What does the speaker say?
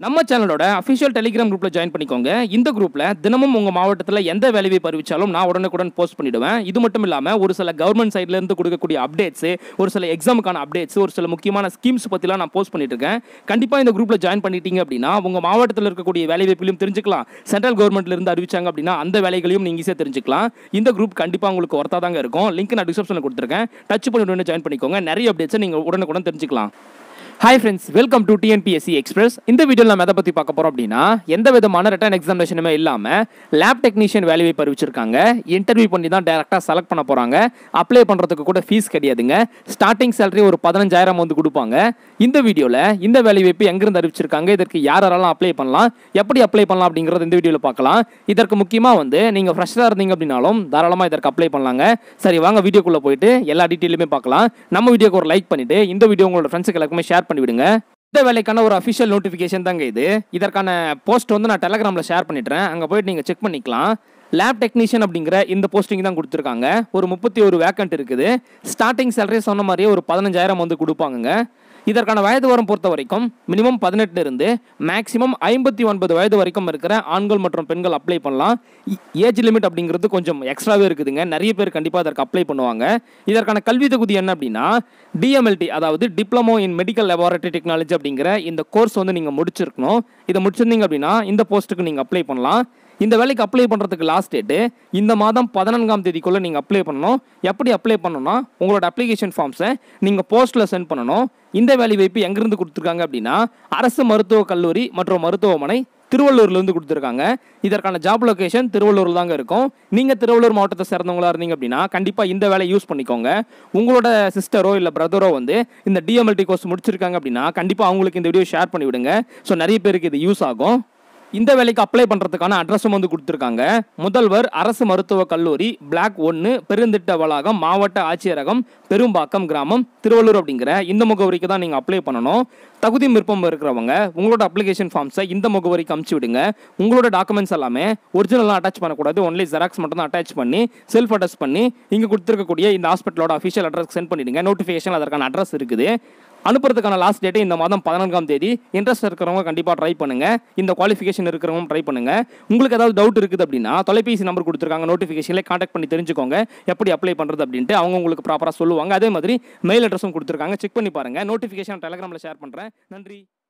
நம்ம சேனலோட official Telegram குரூப்பில் ஜாயின் பண்ணிக்கோங்க இந்த குரூப்பில் தினமும் உங்கள் மாவட்டத்தில் எந்த வேலையை அறிவிச்சாலும் நான் உடனுக்குடன் போஸ்ட் பண்ணிடுவேன் இது மட்டும் இல்லாமல் ஒரு சில கவர்மெண்ட் சைட்லேருந்து கொடுக்கக்கூடிய அப்டேட்ஸ் ஒரு சில எக்ஸாமுக்கான அப்டேட்ஸ் ஒரு சில முக்கியமான ஸ்கீம்ஸ் பற்றிலாம் நான் போஸ்ட் பண்ணிட்டு இருக்கேன் கண்டிப்பாக இந்த குரூப்பில் ஜாயின் பண்ணிட்டீங்க அப்படின்னா உங்கள் மாவட்டத்தில் இருக்கக்கூடிய வேலை வாய்ப்பிலும் தெரிஞ்சுக்கலாம் சென்ட்ரல் கவர்மெண்ட்ல இருந்து அறிவிச்சாங்க அப்படின்னா அந்த வேலைகளையும் நீங்கள் ஈஸியாக தெரிஞ்சுக்கலாம் இந்த குரூப் கண்டிப்பாக உங்களுக்கு ஒர்த்தாக தாங்க இருக்கும் லிங்க் நான் டிஸ்கிரிப்ஷனில் கொடுத்துருக்கேன் டச் பண்ணிட்டு ஜாயின் பண்ணிக்கோங்க நிறைய அப்டேட்ஸை நீங்கள் உடனுக்குடன் தெரிஞ்சுக்கலாம் hi friends welcome to TNPSC express இந்த வீடியோவில் நம்ம எதை பற்றி பார்க்க போகிறோம் அப்படின்னா எந்த விதமான ரிட்டன் எக்ஸாமினேஷனுமே இல்லாமல் லேப் டெக்னீஷியன் வேலையை பறிச்சிருக்காங்க இன்டர்வியூ பண்ணி தான் டேரெக்டாக செலக்ட் பண்ண போகிறாங்க அப்ளை பண்ணுறதுக்கு கூட ஃபீஸ் கிடையாதுங்க ஸ்டார்டிங் சேலரி ஒரு பதினஞ்சாயிரம் வந்து கொடுப்பாங்க இந்த வீடியோவில் இந்த வேலை வாய்ப்பு எங்கேருந்து அறிவிச்சிருக்காங்க இதற்கு யார் யாரெல்லாம் அப்ளை பண்ணலாம் எப்படி அப்ளை பண்ணலாம் அப்படிங்கிறது இந்த வீடியோவில் பார்க்கலாம் இதற்கு முக்கியமாக வந்து நீங்கள் ஃப்ரெஷ்ஷாக இருந்தீங்க அப்படின்னாலும் தாராளமாக இதற்கு அப்ளை பண்ணலாங்க சரி வாங்க வீடியோக்குள்ளே போயிட்டு எல்லா டீட்டெயிலுமே பார்க்கலாம் நம்ம வீடியோக்கு ஒரு லைக் பண்ணிவிட்டு இந்த வீடியோ உங்களோட ஃப்ரெண்ட்ஸுக்கு எல்லாருக்குமே ஷேர் பண்ணிவிடுங்க இந்த வேலைக்கான ஒரு அஃபிஷியல் நோட்டிஃபிகேஷன் தாங்க இது இதற்கான போஸ்ட் வந்து நான் டெலகிராமில் ஷேர் பண்ணிடுறேன் அங்கே போயிட்டு நீங்கள் செக் பண்ணிக்கலாம் லேப் டெக்னீஷியன் அப்படிங்கிற இந்த போஸ்டிங் தான் கொடுத்துருக்காங்க ஒரு முப்பத்தி ஒரு வேக்கண்ட் இருக்குது ஸ்டார்டிங் சேலரி சொன்ன மாதிரியே ஒரு பதினஞ்சாயிரம் வந்து கொடுப்பாங்கங்க இதற்கான வயது வரம் பொறுத்த வரைக்கும் மினிமம் பதினெட்டு இருந்து மேக்ஸிமம் ஐம்பத்தி ஒன்பது வயது வரைக்கும் இருக்கிற ஆண்கள் மற்றும் பெண்கள் அப்ளை பண்ணலாம் ஏஜ் லிமிட் அப்படிங்கிறது கொஞ்சம் எக்ஸ்ட்ராவே இருக்குதுங்க நிறைய பேர் கண்டிப்பாக அதற்கு அப்ளை பண்ணுவாங்க இதற்கான கல்வி தகுதி என்ன அப்படின்னா டிஎம்எல்டி அதாவது diploma in medical laboratory technology அப்படிங்கிற இந்த கோர்ஸ் வந்து நீங்கள் முடிச்சிருக்கணும் இதை முடிச்சிருந்தீங்க அப்படின்னா இந்த போஸ்ட்டுக்கு நீங்கள் அப்ளை பண்ணலாம் இந்த வேலைக்கு அப்ளை பண்ணுறதுக்கு லாஸ்ட் டேட்டு இந்த மாதம் பதினான்காம் தேதிக்குள்ளே நீங்கள் அப்ளை பண்ணணும் எப்படி அப்ளை பண்ணணும்னா உங்களோட அப்ளிகேஷன் ஃபார்ம்ஸை நீங்கள் போஸ்ட்டில் சென்ட் பண்ணணும் இந்த வேலை வாய்ப்பு எங்கேருந்து கொடுத்துருக்காங்க அப்படின்னா அரசு மருத்துவக் கல்லூரி மற்றும் மருத்துவமனை திருவள்ளூர்லேருந்து கொடுத்துருக்காங்க இதற்கான ஜாப் லொகேஷன் திருவள்ளூர் தாங்க இருக்கும் நீங்கள் திருவள்ளூர் மாவட்டத்தை சேர்ந்தவங்களா இருந்தீங்க அப்படின்னா கண்டிப்பாக இந்த வேலையை யூஸ் பண்ணிக்கோங்க உங்களோட சிஸ்டரோ இல்லை பிரதரோ வந்து இந்த டிஎம்எல்டி கோர்ஸ் முடிச்சிருக்காங்க அப்படின்னா கண்டிப்பாக அவங்களுக்கு இந்த வீடியோ ஷேர் பண்ணி விடுங்க ஸோ நிறைய பேருக்கு இது யூஸ் ஆகும் இந்த வேலைக்கு அப்ளை பண்ணுறதுக்கான அட்ரஸும் வந்து கொடுத்துருக்காங்க முதல்வர் அரசு மருத்துவக் கல்லூரி பிளாக் ஒன்று பெருந்திட்ட வளாகம் மாவட்ட ஆட்சியரகம் பெரும்பாக்கம் கிராமம் திருவள்ளூர் அப்படிங்கிற இந்த முகவரிக்கு தான் நீங்கள் அப்ளை பண்ணணும் தகுதி விருப்பம் இருக்கிறவங்க உங்களோட அப்ளிகேஷன் ஃபார்ம்ஸை இந்த முகவரிக்கு அமுச்சு விடுங்க உங்களோட டாக்குமெண்ட்ஸ் எல்லாமே ஒரிஜினலாக அட்டாச் பண்ணக்கூடாது ஒன்லி ஜெராக்ஸ் மட்டும் தான் அட்டாச் பண்ணி செல்ஃப் அட்டாச் பண்ணி இங்கே கொடுத்துருக்கக்கூடிய இந்த ஹாஸ்பிட்டலோட அஃபிஷியல் அட்ரஸ் சென்ட் பண்ணிடுங்க நோட்டிஃபிகேஷன் அதற்கான அட்ரஸ் இருக்குது அனுப்புறதுக்கான லாஸ்ட் டேட்டு இந்த மாதம் பதினான்காம் தேதி இன்ட்ரெஸ்ட் இருக்கிறவங்க கண்டிப்பாக ட்ரை பண்ணுங்க இந்த குவாலிஃபிகேஷன் இருக்கிறவங்க ட்ரை பண்ணுங்க உங்களுக்கு ஏதாவது டவுட் இருக்குது அப்படின்னா தொலைபேசி நம்பர் கொடுத்துருக்காங்க நோட்டிஃபிகேஷனில் காண்டாக்ட் பண்ணி தெரிஞ்சுக்கோங்க எப்படி அப்ளை பண்ணுறது அப்படின்ட்டு அவங்க உங்களுக்கு ப்ராப்பராக சொல்லுவாங்க அதே மாதிரி மெயில் அட்ரஸும் கொடுத்துருக்காங்க செக் பண்ணி பாருங்க நோட்டிஃபிகேஷன் டெலகிராமில் ஷேர் பண்ணுறேன் நன்றி